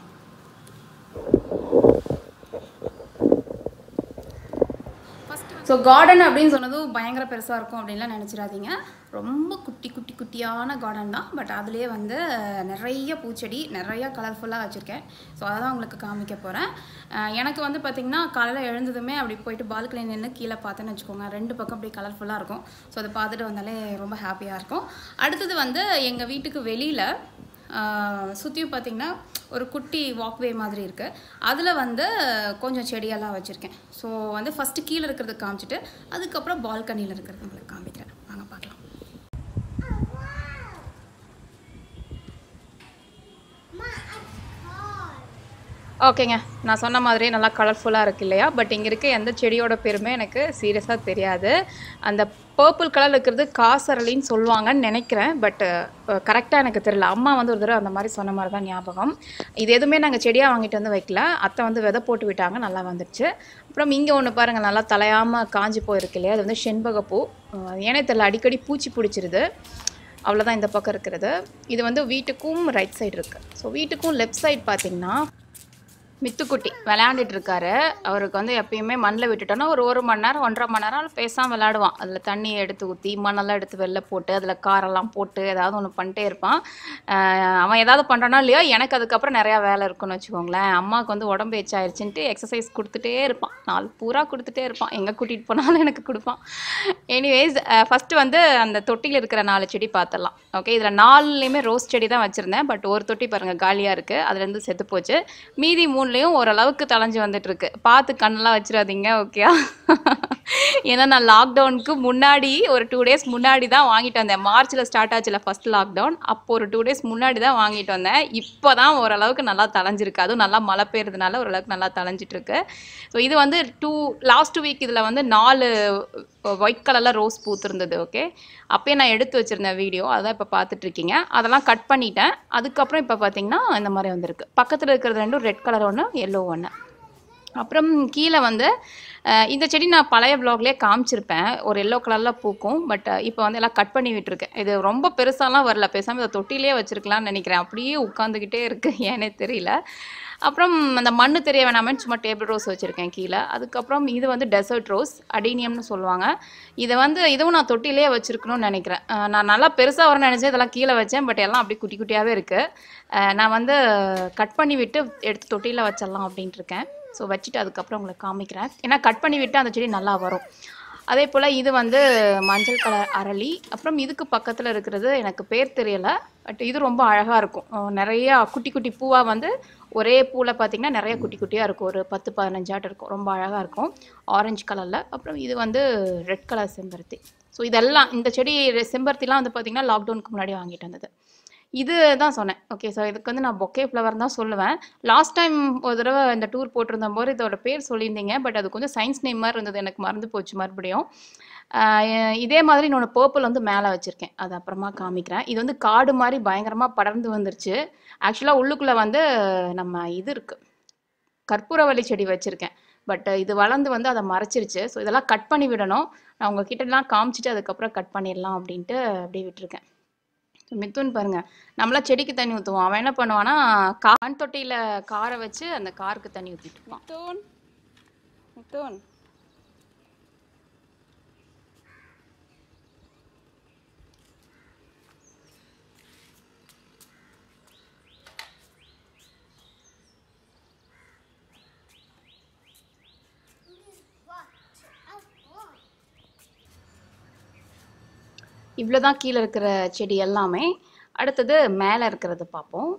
S1: ஸோ கார்டன் அப்படின்னு சொன்னதும் பயங்கர பெருசாக இருக்கும் அப்படின்லாம் நினச்சிடாதீங்க ரொம்ப குட்டி குட்டி குட்டியான கார்டன் தான் பட் அதுலேயே வந்து நிறைய பூச்செடி நிறைய கலர்ஃபுல்லாக வச்சுருக்கேன் ஸோ அதை தான் உங்களுக்கு காமிக்க போகிறேன் எனக்கு வந்து பார்த்திங்கன்னா காலையில் எழுந்ததுமே அப்படி போயிட்டு பால்கனி நின்று கீழே பார்த்தேன்னு வச்சுக்கோங்க ரெண்டு பக்கம் அப்படி கலர்ஃபுல்லாக இருக்கும் ஸோ அதை பார்த்துட்டு வந்தாலே ரொம்ப ஹாப்பியாக இருக்கும் அடுத்தது வந்து எங்கள் வீட்டுக்கு வெளியில் சுற்றியும் பார்த்திங்கன்னா ஒரு குட்டி வாக்வே மாதிரி இருக்குது அதில் வந்து கொஞ்சம் செடியெல்லாம் வச்சுருக்கேன் ஸோ வந்து ஃபஸ்ட்டு கீழே இருக்கிறத காமிச்சிட்டு அதுக்கப்புறம் பால்கனியில் இருக்கிறது உங்களுக்கு காமிக்கிறேன் வாங்க பார்க்கலாம் ஓகேங்க நான் சொன்ன மாதிரி நல்லா கலர்ஃபுல்லாக இருக்கு இல்லையா பட் இங்கே இருக்க எந்த செடியோட பேருமே எனக்கு சீரியஸாக தெரியாது அந்த பர்பிள் கலர் இருக்கிறது காசரளின்னு சொல்லுவாங்கன்னு நினைக்கிறேன் பட் கரெக்டாக எனக்கு தெரியல அம்மா வந்து ஒரு தடவை அந்த மாதிரி சொன்ன மாதிரி தான் ஞாபகம் இது எதுவுமே நாங்கள் செடியாக வாங்கிட்டு வந்து வைக்கல அத்தை வந்து விதை போட்டு விட்டாங்க நல்லா வந்துடுச்சு அப்புறம் இங்கே ஒன்று பாருங்கள் நல்லா தலையாமல் காஞ்சி போயிருக்கு இல்லையா அது வந்து செண்பகப்பூ அஹ் ஏனே தெரியல அடிக்கடி பூச்சி பிடிச்சிருது அவ்வளோதான் இந்த பக்கம் இருக்கிறது இது வந்து வீட்டுக்கும் ரைட் சைடு இருக்குது ஸோ வீட்டுக்கும் லெஃப்ட் சைடு பார்த்தீங்கன்னா மித்துக்குட்டி விளையாண்டுட்டு இருக்காரு அவருக்கு வந்து எப்பயுமே மண்ணில் விட்டுட்டோன்னா ஒரு ஒரு மணி நேரம் ஒன்றரை மணி நேரம் பேசாமல் விளையாடுவான் அதில் தண்ணியை எடுத்து ஊற்றி மண்ணெல்லாம் எடுத்து வெளில போட்டு அதில் காரெல்லாம் போட்டு ஏதாவது ஒன்று பண்ணிட்டே இருப்பான் ஆஹ் அவன் ஏதாவது பண்ணுறானோ இல்லையோ எனக்கு அதுக்கப்புறம் நிறையா வேலை இருக்குன்னு வச்சுக்கோங்களேன் அம்மாவுக்கு வந்து உடம்பு எச்சாயிருச்சுன்ட்டு எக்ஸசைஸ் கொடுத்துட்டே இருப்பான் நாள் பூரா கொடுத்துட்டே இருப்பான் எங்கே கூட்டிகிட்டு போனாலும் எனக்கு கொடுப்பான் எனிவேஸ் ஃபஸ்ட்டு வந்து அந்த தொட்டியில் இருக்கிற நாலு செடி பார்த்துடலாம் ஓகே இதில் நாலுலேயுமே ரோஸ் செடி தான் வச்சுருந்தேன் பட் ஒரு தொட்டி பாருங்கள் காலியாக இருக்குது அதுலேருந்து செத்து போச்சு மீதி மூணுலேயும் ஓரளவுக்கு தளைஞ்சு வந்துட்டு இருக்கு பார்த்து கண்ணெல்லாம் வச்சிடாதீங்க ஓகே ஏன்னா நான் லாக்டவுனுக்கு முன்னாடி ஒரு டூ டேஸ் முன்னாடி தான் வாங்கிட்டு வந்தேன் மார்ச்சில் ஸ்டார்ட் ஆச்சுல ஃபர்ஸ்ட் லாக்டவுன் அப்போ ஒரு டூ டேஸ் முன்னாடி தான் வாங்கிட்டு வந்தேன் இப்போ தான் ஓரளவுக்கு நல்லா தளைஞ்சிருக்கு அதுவும் நல்லா மழை பெய்யறதுனால ஓரளவுக்கு நல்லா தளைஞ்சிட்டு இருக்கு ஸோ இது வந்து டூ லாஸ்ட் வீக் இதில் வந்து நாலு ஒயிட் கலரில் ரோஸ் பூத்திருந்தது ஓகே அப்பயே நான் எடுத்து வச்சுருந்தேன் வீடியோ அதான் இப்போ பார்த்துட்டு இருக்கீங்க அதெல்லாம் கட் பண்ணிட்டேன் அதுக்கப்புறம் இப்போ பார்த்தீங்கன்னா இந்த மாதிரி வந்திருக்கு பக்கத்தில் இருக்கிறது ரெண்டும் ரெட் கலர் ஒன்று எல்லோ ஒன்று அப்புறம் கீழே வந்து அஹ், இந்த செடி நான் பழைய வ்ளாக்லேயே காமிச்சிருப்பேன் ஒரு எல்லோ கலரில் பூக்கும் பட் இப்போ வந்து எல்லாம் கட் பண்ணி விட்டுருக்கேன் இது ரொம்ப பெருசாலாம் வரல பேசாமல் இதை தொட்டிலே வச்சிருக்கலாம்னு நினைக்கிறேன் அப்படியே உட்காந்துக்கிட்டே இருக்கு ஏனே தெரியல அப்புறம் அந்த மண்ணு தெரிய வேணாமேன்னு சும்மா டேபிள் ரோஸ் வச்சுருக்கேன் கீழே அதுக்கப்புறம் இது வந்து டெசர்ட் ரோஸ் அடீனியம்னு சொல்லுவாங்க இதை வந்து இதுவும் நான் தொட்டிலே வச்சுருக்கணும்னு நினைக்கிறேன் அஹ் நான் நல்லா பெருசாக வரணும்னு நினச்சேன் இதெல்லாம் கீழே வச்சேன் பட் எல்லாம் அப்படியே குட்டி குட்டியாகவே இருக்குது நான் வந்து கட் பண்ணி விட்டு எடுத்து தொட்டியில் வச்சிடலாம் அப்படின்ட்டு இருக்கேன் ஸோ வச்சுட்டு அதுக்கப்புறம் உங்களுக்கு காமிக்கிறேன் ஏன்னா கட் பண்ணி விட்டு அந்த செடி நல்லா வரும் அதே போல் இது வந்து மஞ்சள் கலர் அரளி அப்புறம் இதுக்கு பக்கத்தில் இருக்கிறது எனக்கு பேர் தெரியலை பட் இது ரொம்ப அழகாக இருக்கும் அஹ் நிறையா குட்டி குட்டி பூவாக வந்து ஒரே பூவில் பார்த்தீங்கன்னா நிறைய குட்டி குட்டியாக இருக்கும் ஒரு பத்து பதினஞ்சாட்டு இருக்கும் ரொம்ப அழகாக இருக்கும் ஆரஞ்சு கலரில் அப்புறம் இது வந்து ரெட் கலர் செம்பருத்தி ஸோ இதெல்லாம் இந்த செடி செம்பருத்திலாம் வந்து பார்த்திங்கன்னா லாக்டவுனுக்கு முன்னாடி வாங்கிட்டு வந்தது இது தான் சொன்னேன் ஓகே ஸோ இதுக்கு வந்து நான் பொக்கே ஃப்ளவர் தான் சொல்லுவேன் லாஸ்ட் டைம் ஒரு தடவை இந்த டூர் போட்டிருந்த போது இதோட பேர் சொல்லியிருந்தீங்க பட் அது கொஞ்சம் சயின்ஸ் நேம் மாதிரி இருந்தது எனக்கு மறந்து போச்சு மறுபடியும் ஆஹ் இதே மாதிரி இன்னொன்று பர்பிள் வந்து மேலே வச்சுருக்கேன் அது அப்புறமா காமிக்கிறேன் இது வந்து காடு மாதிரி பயங்கரமாக படர்ந்து வந்துருச்சு ஆக்சுவலாக உள்ளுக்குள்ளே வந்து நம்ம இது இருக்குது கற்பூரவள்ளி செடி வச்சுருக்கேன் பட் இது வளர்ந்து வந்து அதை மறைச்சிருச்சு ஸோ இதெல்லாம் கட் பண்ணி விடணும் நான் உங்ககிட்டலாம் காமிச்சிட்டு அதுக்கப்புறம் கட் பண்ணிடலாம் அப்படின்ட்டு அப்படியே விட்டுருக்கேன் ஸோ மித்துன் பாருங்க நம்மளா செடிக்கு தண்ணி ஊற்றுவோம் அவன் என்ன பண்ணுவான்னா கான் தொட்டியில் காரை வச்சு அந்த காருக்கு தண்ணி ஊற்றிட்டு இருப்பான் மித்துன் மித்துன் இவ்வளோ தான் கீழே இருக்கிற செடி எல்லாமே அடுத்தது மேலே இருக்கிறது பார்ப்போம்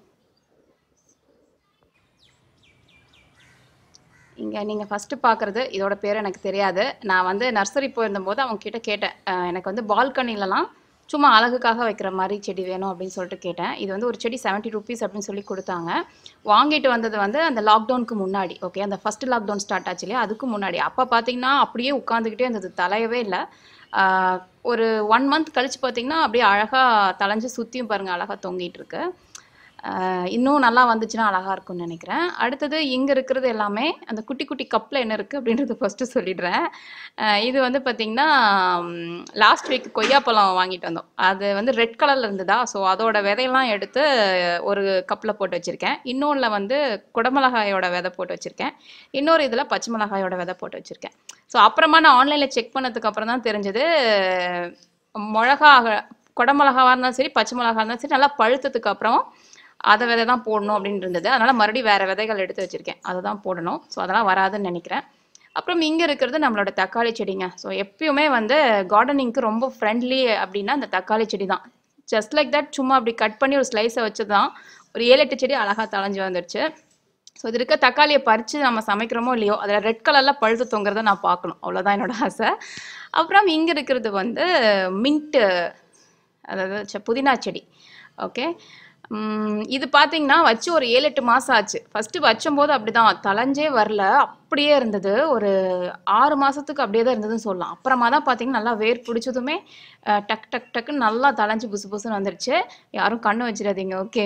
S1: இங்கே நீங்கள் ஃபஸ்ட்டு பார்க்குறது இதோட பேர் எனக்கு தெரியாது நான் வந்து நர்சரி போயிருந்தபோது அவங்க கிட்ட கேட்டேன் அஹ் எனக்கு வந்து பால்கனிலலாம் சும்மா அழகுக்காக வைக்கிற மாதிரி செடி வேணும் அப்படின்னு சொல்லிட்டு கேட்டேன் இது வந்து ஒரு செடி செவன்ட்டி ருபீஸ் அப்படின்னு சொல்லி கொடுத்தாங்க வாங்கிட்டு வந்தது வந்து அந்த லாக்டவுனுக்கு முன்னாடி ஓகே அந்த ஃபர்ஸ்ட் லாக்டவுன் ஸ்டார்ட் ஆச்சு இல்லையா அதுக்கு முன்னாடி அப்போ பார்த்தீங்கன்னா அப்படியே உட்காந்துக்கிட்டே இருந்தது தலையவே இல்லை ஆஹ் ஒரு ஒன் மந்த் கழிச்சு பார்த்தீங்கன்னா அப்படியே அழகாக தலைஞ்சு சுற்றியும் பாருங்கள் அழகாக தொங்கிட்டு இருக்கு ஆஹ் இன்னும் நல்லா வந்துச்சுன்னா அழகாக இருக்கும்னு நினைக்கிறேன் அடுத்தது இங்கே இருக்கிறது எல்லாமே அந்த குட்டி குட்டி கப்பில் என்ன இருக்குது அப்படின்றத ஃபஸ்ட்டு சொல்லிடுறேன் ஆஹ் இது வந்து பார்த்திங்கன்னா லாஸ்ட் வீக் கொய்யாப்பழம் வாங்கிட்டு வந்தோம் அது வந்து ரெட் கலரில் இருந்ததா ஸோ அதோட விதையெல்லாம் எடுத்து ஒரு கப்பில் போட்டு வச்சுருக்கேன் இன்னொன்றில் வந்து குடமிளகாயோட விதை போட்டு வச்சுருக்கேன் இன்னொரு இதில் பச்சை மிளகாயோட விதை போட்டு வச்சுருக்கேன் ஸோ அப்புறமா நான் ஆன்லைனில் செக் பண்ணதுக்கு அப்புறம் தான் தெரிஞ்சது மிளகா குடமிளகாவாக இருந்தாலும் சரி பச்சை மிளகா இருந்தாலும் சரி நல்லா பழுத்ததுக்கு அப்புறம் அதை விதை தான் போடணும் அப்படின்னு இருந்தது அதனால் மறுபடியும் வேறு விதைகள் எடுத்து வச்சுருக்கேன் அதை தான் போடணும் ஸோ அதெல்லாம் வராதுன்னு நினைக்கிறேன் அப்புறம் இங்கே இருக்கிறது நம்மளோட தக்காளி செடிங்க ஸோ எப்பயுமே வந்து கார்டனிங்க்கு ரொம்ப ஃப்ரெண்ட்லி அப்படின்னா அந்த தக்காளி செடி தான் ஜஸ்ட் லைக் தட் சும்மா அப்படி கட் பண்ணி ஒரு ஸ்லைஸை வச்சு தான் ஒரு ஏழு எட்டு செடி அழகாக தளைஞ்சு வந்துடுச்சு ஸோ இது இருக்க தக்காளியை பறித்து நம்ம சமைக்கிறோமோ இல்லையோ அதில் ரெட் கலரில் பழுத்து தொங்குறத நான் பார்க்கணும் அவ்வளோதான் என்னோட ஆசை அப்புறம் இங்கே இருக்கிறது வந்து மின்ட்டு அதாவது ச்ச, புதினா செடி ஓகே இது பார்த்தீங்கன்னா வச்சு ஒரு ஏழு எட்டு மாதம் ஆச்சு ஃபஸ்ட்டு வச்சம்போது அப்படி தான் தளைஞ்சே வரல அப்படியே இருந்தது ஒரு ஆறு மாதத்துக்கு அப்படியே தான் இருந்ததுன்னு சொல்லலாம் அப்புறமா தான் பார்த்தீங்கன்னா நல்லா வேர் பிடிச்சதுமே அஹ், டக் டக் டக்குன்னு நல்லா தளைஞ்சு புசு புசுன்னு வந்துடுச்சு யாரும் கண்ணு வச்சிடாதீங்க ஓகே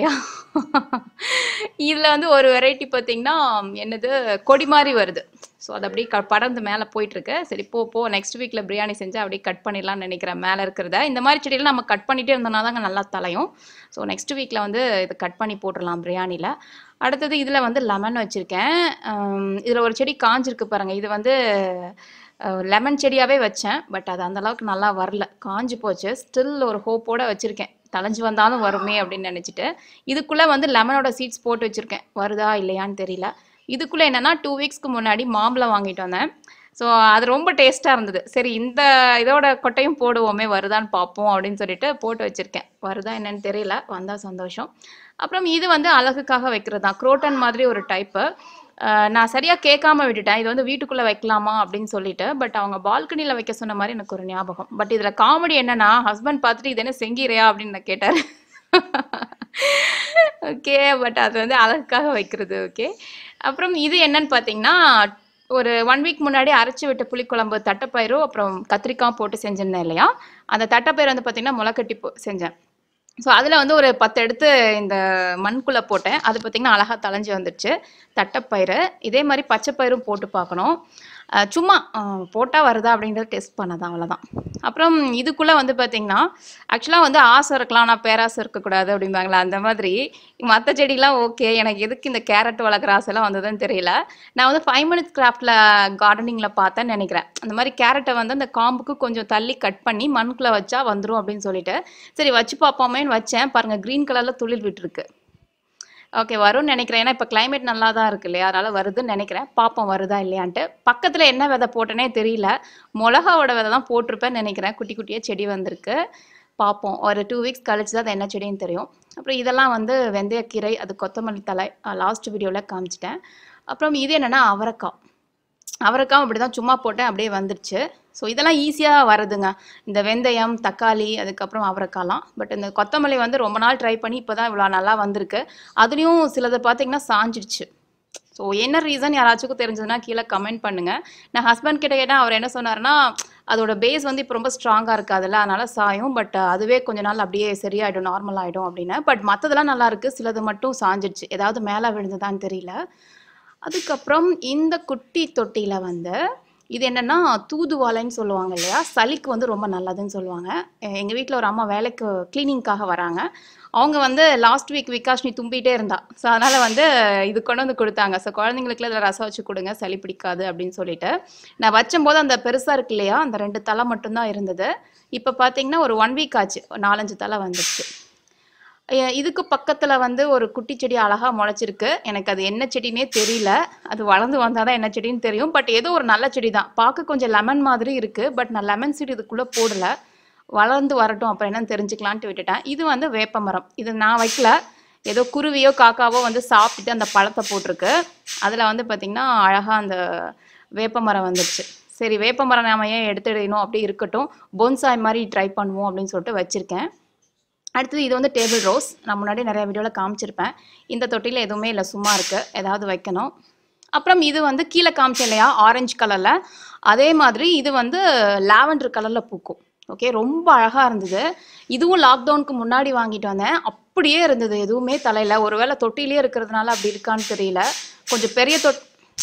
S1: இதில் வந்து ஒரு வெரைட்டி பார்த்தீங்கன்னா என்னது கொடி மாதிரி வருது ஸோ அது அப்படியே க படர்ந்து மேலே போயிட்டுருக்கு சரி போ போ நெக்ஸ்ட் வீக்கில் பிரியாணி செஞ்சு அப்படியே கட் பண்ணிடலாம்னு நினைக்கிறேன் மேலே இருக்கிறத இந்த மாதிரி செடியில் நம்ம கட் பண்ணிகிட்டே இருந்தோம்னா தாங்க நல்லா தலையும் ஸோ நெக்ஸ்ட் வீக்கில் வந்து இது கட் பண்ணி போட்டுடலாம் பிரியாணியில் அடுத்தது இதில் வந்து லெமன் வச்சுருக்கேன் இதில் ஒரு செடி காஞ்சிருக்கு பாருங்கள் இது வந்து லெமன் செடியாகவே வச்சேன் பட் அது அந்த அளவுக்கு நல்லா வரல காஞ்சு போச்சு ஸ்டில் ஒரு ஹோப்போட வச்சுருக்கேன் தலைஞ்சு வந்தாலும் வருமே அப்படின்னு நினச்சிட்டு இதுக்குள்ளே வந்து லெமனோட சீட்ஸ் போட்டு வச்சுருக்கேன் வருதா இல்லையான்னு தெரியல இதுக்குள்ளே என்னென்னா டூ வீக்ஸ்க்கு முன்னாடி மாம்பழம் வாங்கிட்டு வந்தேன் ஸோ அது ரொம்ப டேஸ்ட்டாக இருந்தது சரி இந்த இதோட கொட்டையும் போடுவோமே வருதான்னு பார்ப்போம் அப்படின்னு சொல்லிட்டு போட்டு வச்சுருக்கேன் வருதா என்னன்னு தெரியல வந்தால் சந்தோஷம் அப்புறம் இது வந்து அழகுக்காக வைக்கிறது தான் குரோட்டன் மாதிரி ஒரு டைப்பு நான் சரியாக கேட்காம விட்டுட்டேன் இது வந்து வீட்டுக்குள்ளே வைக்கலாமா அப்படின்னு சொல்லிட்டு பட் அவங்க பால்கனியில் வைக்க சொன்ன மாதிரி எனக்கு ஒரு ஞாபகம் பட் இதில் காமெடி என்னன்னா ஹஸ்பண்ட் பார்த்துட்டு இது என்ன செங்கீரையா அப்படின்னு நான் கேட்டார் ஓகே பட் அது வந்து அழகுக்காக வைக்கிறது ஓகே அப்புறம் இது என்னன்னு பார்த்தீங்கன்னா ஒரு ஒன் வீக் முன்னாடி அரைச்சி விட்ட புளிக்குழம்பு தட்டைப்பயிறு அப்புறம் கத்திரிக்காய் போட்டு செஞ்சிருந்தேன் இல்லையா அந்த தட்டைப்பயிறு வந்து பார்த்தீங்கன்னா முளைக்கட்டி போ செஞ்சேன் ஸோ அதில் வந்து ஒரு பத்து எடுத்து இந்த மண்குள்ளே போட்டேன் அது பார்த்திங்கன்னா அழகாக தளைஞ்சு வந்துடுச்சு தட்டைப்பயிறு இதே மாதிரி பச்சைப்பயிரும் போட்டு பார்க்கணும் அஹ் சும்மா போட்டால் வருதா அப்படின்றத டெஸ்ட் பண்ணதான் அவ்வளோதான் அப்புறம் இதுக்குள்ளே வந்து பார்த்திங்கன்னா ஆக்சுவலாக வந்து ஆசை இருக்கலாம் ஆனால் பேராசை இருக்கக்கூடாது அப்படிம்பாங்களா அந்த மாதிரி மற்ற செடிலாம் ஓகே எனக்கு எதுக்கு இந்த கேரட் வளர்க்குற ஆசைலாம் வந்ததுன்னு தெரியல நான் வந்து ஃபைவ் மினிட்ஸ் கிராஃப்டில் கார்டனிங்கில் பார்த்தேன்னு நினைக்கிறேன் அந்த மாதிரி கேரட்டை வந்து அந்த காம்புக்கு கொஞ்சம் தள்ளி கட் பண்ணி மண்ணுக்குள்ளே வச்சா வந்துடும் அப்படின்னு சொல்லிட்டு சரி வச்சு பார்ப்போமேன்னு வச்சேன் பாருங்கள் க்ரீன் கலரில் துளிர் விட்டுருக்கு ஓகே வரும்னு நினைக்கிறேன் ஏன்னா இப்போ climate நல்லா தான் இருக்கு இல்லையா அதனால் வருதுன்னு நினைக்கிறேன் பார்ப்போம் வருதா இல்லையான்ட்டு பக்கத்தில் என்ன விதை போட்டேனே தெரியல மிளகாவோட விதை தான் போட்டிருப்பேன்னு நினைக்கிறேன் குட்டி குட்டியாக செடி வந்திருக்கு பார்ப்போம் ஒரு டூ வீக்ஸ் கழிச்சு தான் அது என்ன செடின்னு தெரியும் அப்புறம் இதெல்லாம் வந்து வெந்தயக்கீரை அது கொத்தமல்லி தலை லாஸ்ட் வீடியோவில் காமிச்சிட்டேன் அப்புறம் இது என்னென்னா அவரைக்காய் அவரைக்காய் அப்படி தான் சும்மா போட்டேன் அப்படியே வந்துடுச்சு ஸோ இதெல்லாம் ஈஸியாக வருதுங்க இந்த வெந்தயம் தக்காளி அதுக்கப்புறம் அவரைக்காய்லாம் பட் இந்த கொத்தமல்லி வந்து ரொம்ப நாள் ட்ரை பண்ணி இப்போ தான் இவ்வளோ நல்லா வந்திருக்கு அதுலேயும் சிலது பார்த்தீங்கன்னா சாஞ்சிடுச்சு ஸோ என்ன ரீசன் யாராச்சுக்கும் தெரிஞ்சதுன்னா கீழே கமெண்ட் பண்ணுங்கள் நான் ஹஸ்பண்ட் கிட்ட கேட்டேன் அவர் என்ன சொன்னார்னா அதோட பேஸ் வந்து இப்போ ரொம்ப ஸ்ட்ராங்காக இருக்காதுல்ல அதனால சாயும் பட் அதுவே கொஞ்ச நாள் அப்படியே சரியாயிடும் நார்மல் ஆகிடும் அப்படின்னு பட் மற்றதெல்லாம் நல்லா இருக்கு சிலது மட்டும் சாஞ்சிடுச்சு ஏதாவது மேலே விழுந்ததான்னு தெரியல அதுக்கப்புறம் இந்த குட்டி தொட்டியில் வந்து இது என்னென்னா தூதுவாழைன்னு சொல்லுவாங்க இல்லையா சளிக்கு வந்து ரொம்ப நல்லதுன்னு சொல்லுவாங்க எங்கள் வீட்டில் ஒரு அம்மா வேலைக்கு க்ளீனிங்காக வராங்க அவங்க வந்து லாஸ்ட் வீக் விகாஷ்னி தும்பிட்டே இருந்தா ஸோ அதனால் வந்து இது கொண்டு வந்து கொடுத்தாங்க ஸோ குழந்தைங்களுக்குலாம் இதில் ரசம் வச்சு கொடுங்க சளி பிடிக்காது அப்படின்னு சொல்லிட்டு நான் வச்சம்போது அந்த பெருசாக இருக்கு இல்லையா அந்த ரெண்டு தலை மட்டும்தான் இருந்தது இப்போ பார்த்தீங்கன்னா ஒரு ஒன் வீக் ஆச்சு ஒரு நாலஞ்சு தலை வந்துடுச்சு அஹ் இதுக்கு பக்கத்தில் வந்து ஒரு குட்டி செடி அழகாக முளைச்சிருக்கு எனக்கு அது என்ன செடினே தெரியல அது வளர்ந்து வந்தால் தான் என்ன செடின்னு தெரியும் பட் ஏதோ ஒரு நல்ல செடி தான் பார்க்க கொஞ்சம் லெமன் மாதிரி இருக்குது பட் நான் லெமன் சீட் இதுக்குள்ளே போடல வளர்ந்து வரட்டும் அப்புறம் என்னன்னு தெரிஞ்சுக்கலான்ட்டு விட்டுட்டேன் இது வந்து வேப்ப மரம் இது நான் வைக்கல ஏதோ குருவியோ காக்காவோ வந்து சாப்பிட்டுட்டு அந்த பழத்தை போட்டிருக்கு அதில் வந்து பார்த்திங்கன்னா அழகாக அந்த வேப்ப மரம் வந்துடுச்சு சரி வேப்பமரம் நாம ஏன் எடுத்துடணும் அப்படி இருக்கட்டும் பொன்சாய் மாதிரி ட்ரை பண்ணுவோம் அப்படின்னு சொல்லிட்டு வச்சுருக்கேன் அடுத்தது இது வந்து டேபிள் ரோஸ் நான் முன்னாடி நிறைய வீடியோவில் காமிச்சிருப்பேன் இந்த தொட்டியில் எதுவுமே இல்லை சும்மா இருக்குது ஏதாவது வைக்கணும் அப்புறம் இது வந்து கீழே காமிச்சேன் இல்லையா ஆரஞ்சு கலரில் அதே மாதிரி இது வந்து லாவெண்டர் கலரில் பூக்கும் ஓகே ரொம்ப அழகாக இருந்தது இதுவும் லாக்டவுனுக்கு முன்னாடி வாங்கிட்டு வந்தேன் அப்படியே இருந்தது எதுவுமே தலையில் ஒருவேளை தொட்டிலே இருக்கிறதுனால அப்படி இருக்கான்னு தெரியல கொஞ்சம் பெரிய தொட்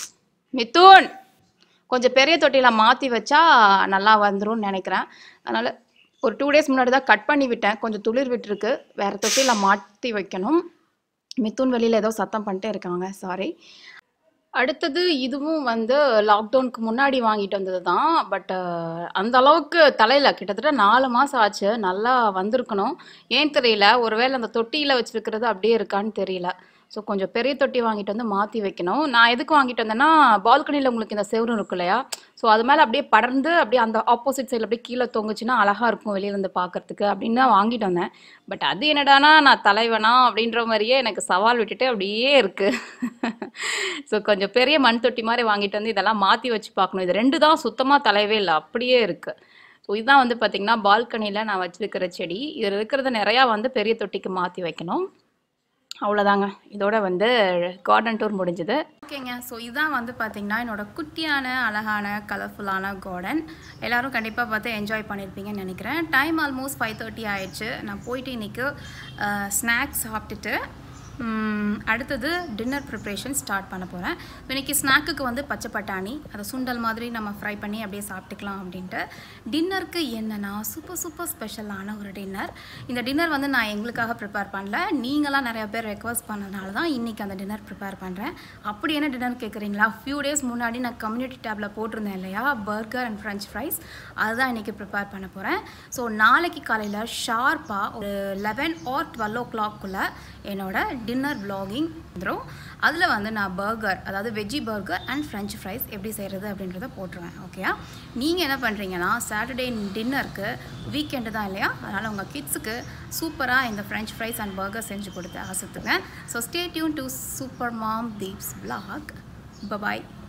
S1: மித்துன் கொஞ்சம் பெரிய தொட்டியில் மாற்றி வச்சா நல்லா வந்துரும்னு நினைக்கிறேன் அதனால் ஒரு டூ டேஸ் முன்னாடி தான் கட் பண்ணி விட்டேன் கொஞ்சம் துளிர் விட்டுருக்கு வேறு தொட்டியில் மாற்றி வைக்கணும் மித்துன் வெளியில் ஏதோ சத்தம் பண்ணிட்டே இருக்காங்க சாரி அடுத்தது இதுவும் வந்து லாக்டவுனுக்கு முன்னாடி வாங்கிட்டு வந்தது தான் பட் அந்த அளவுக்கு தலையில் கிட்டத்தட்ட நாலு மாதம் ஆச்சு நல்லா வந்திருக்கணும் ஏன் தெரியல ஒருவேளை அந்த தொட்டியில் வச்சிருக்கிறது அப்படியே இருக்கான்னு தெரியல ஸோ கொஞ்சம் பெரிய தொட்டி வாங்கிட்டு வந்து மாற்றி வைக்கணும் நான் எதுக்கு வாங்கிட்டு வந்தேன்னா பால்கனியில் உங்களுக்கு இந்த செவரும் இருக்கும் இல்லையா ஸோ அது மேலே அப்படியே படர்ந்து அப்படியே அந்த ஆப்போசிட் சைடில் அப்படியே கீழே தொங்குச்சுன்னா அழகாக இருக்கும் வெளியில இருந்து பார்க்கறதுக்கு அப்படின்னு தான் வாங்கிட்டு வந்தேன் பட் அது என்னடானா நான் தலைவனா அப்படின்ற மாதிரியே எனக்கு சவால் விட்டுட்டு அப்படியே இருக்குது ஸோ கொஞ்சம் பெரிய மண் தொட்டி மாதிரி வாங்கிட்டு வந்து இதெல்லாம் மாற்றி வச்சு பார்க்கணும் இது ரெண்டு தான் சுத்தமாக தலையவே இல்லை அப்படியே இருக்குது ஸோ இதுதான் வந்து பார்த்திங்கன்னா பால்கனியில் நான் வச்சிருக்கிற செடி இதில் இருக்கிறத நிறையா வந்து பெரிய தொட்டிக்கு மாற்றி வைக்கணும் அவ்வளோதாங்க இதோட வந்து கார்டன் டூர் முடிஞ்சது ஓகேங்க ஸோ இதுதான் வந்து பார்த்தீங்கன்னா என்னோட குட்டியான அழகான கலர்ஃபுல்லான கார்டன் எல்லாரும் கண்டிப்பாக பார்த்து என்ஜாய் பண்ணியிருப்பீங்கன்னு நினைக்கிறேன் டைம் ஆல்மோஸ்ட் ஃபைவ் தேர்ட்டி ஆயிடுச்சு நான் போயிட்டு இன்றைக்கி ஸ்நாக்ஸ் சாப்பிட்டுட்டு ம், அடுத்தது டின்னர் ப்ரிப்ரேஷன் ஸ்டார்ட் பண்ண போகிறேன் இன்னைக்கு ஸ்நாக்குக்கு வந்து பச்சை பட்டாணி அதை சுண்டல் மாதிரி நம்ம ஃப்ரை பண்ணி அப்படியே சாப்பிட்டுக்கலாம் அப்படின்ட்டு டின்னருக்கு என்னன்னா சூப்பர் சூப்பர் ஸ்பெஷலான ஒரு டின்னர் இந்த டின்னர் வந்து நான் எங்களுக்காக ப்ரிப்பேர் பண்ணல நீங்களாம் நிறைய பேர் ரெக்வஸ்ட் பண்ணதுனால தான் இன்றைக்கி அந்த டின்னர் ப்ரிப்பேர் பண்ணுறேன் அப்படி என்ன டின்னர் கேட்குறீங்களா ஃபியூ டேஸ் முன்னாடி நான் கம்யூனிட்டி டேப்பில் போட்டிருந்தேன் இல்லையா பர்கர் அண்ட் ஃப்ரெஞ்ச் ஃப்ரைஸ் அதுதான் இன்றைக்கி ப்ரிப்பேர் பண்ண போகிறேன் ஸோ நாளைக்கு காலையில் ஷார்ப்பாக ஒரு லெவன் ஆர் டுவெல் ஓ கிளாக்குள்ளே என்னோட டின்னர் vlogging வந்துடும் அதில் வந்து நான் பர்கர் அதாவது veggie burger and french fries எப்படி செய்கிறது அப்படின்றத போட்டுருவேன் ஓகேயா நீங்கள் என்ன பண்ணுறீங்கன்னா சாட்டர்டே டின்னருக்கு வீக்கெண்டு தான் இல்லையா அதனால் உங்கள் கிட்ஸுக்கு சூப்பராக இந்த ஃப்ரெஞ்ச் ஃப்ரைஸ் அண்ட் பர்கர் செஞ்சு கொடுத்து ஆசத்துங்க so stay tune to super mom Deeps vlog bye